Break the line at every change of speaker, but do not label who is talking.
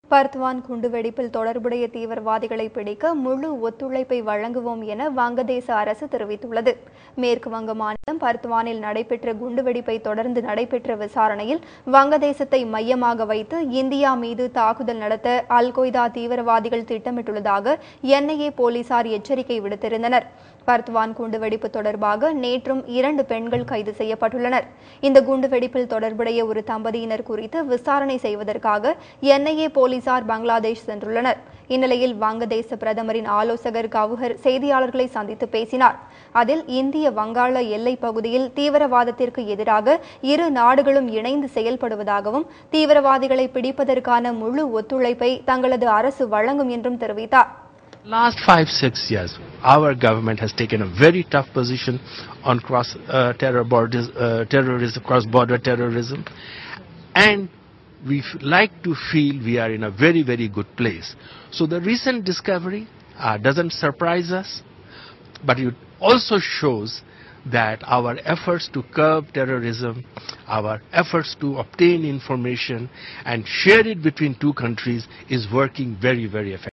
பர்த்வான் குண்டுவெடிப்பில் தொடர்புடைய தீவிரவாதிகளை பிடிக்க முழு ஒத்துழைப்பை வழங்குவோம் என வங்கதேச அரசு தெரிவித்துள்ளது மேற்கு வங்க மாநிலம் பர்த்வானில் நடைபெற்ற குண்டுவெடிப்பை தொடர்ந்து நடைபெற்ற விசாரணையில் வங்கதேசத்தை மையமாக வைத்து இந்தியா மீது தாக்குதல் நடத்த அல் கொய்தா தீவிரவாதிகள் திட்டமிட்டுள்ளதாக என்ஐஏ போலீசார் எச்சரிக்கை விடுத்திருந்தனர் பர்த்வான் குண்டுவெடிப்பு தொடர்பாக நேற்றும் இரண்டு பெண்கள் கைது செய்யப்பட்டுள்ளனர் இந்த குண்டுவெடிப்பில் தொடர்புடைய ஒரு தம்பதியினர் குறித்து விசாரணை செய்வதற்காக என்ஐஏ போலீசார் பங்களாதேஷ் சென்றுள்ளனர் இந்நிலையில் வங்கதேச பிரதமரின் ஆலோசகர் கவுஹர் செய்தியாளர்களை சந்தித்து பேசினார் அதில் இந்திய வங்காள எல்லைப் பகுதியில் தீவிரவாதத்திற்கு எதிராக இரு நாடுகளும் இணைந்து செயல்படுவதாகவும் தீவிரவாதிகளை பிடிப்பதற்கான முழு ஒத்துழைப்பை தங்களது அரசு வழங்கும் என்றும் தெரிவித்தார்
Last five, six years, our government has taken a very tough position on cross uh, terror borders, uh, terrorism, cross-border terrorism, and we f- like to feel we are in a very, very good place. So the recent discovery uh, doesn't surprise us, but it also shows that our efforts to curb terrorism, our efforts to obtain information and share it between two countries is working very, very effectively.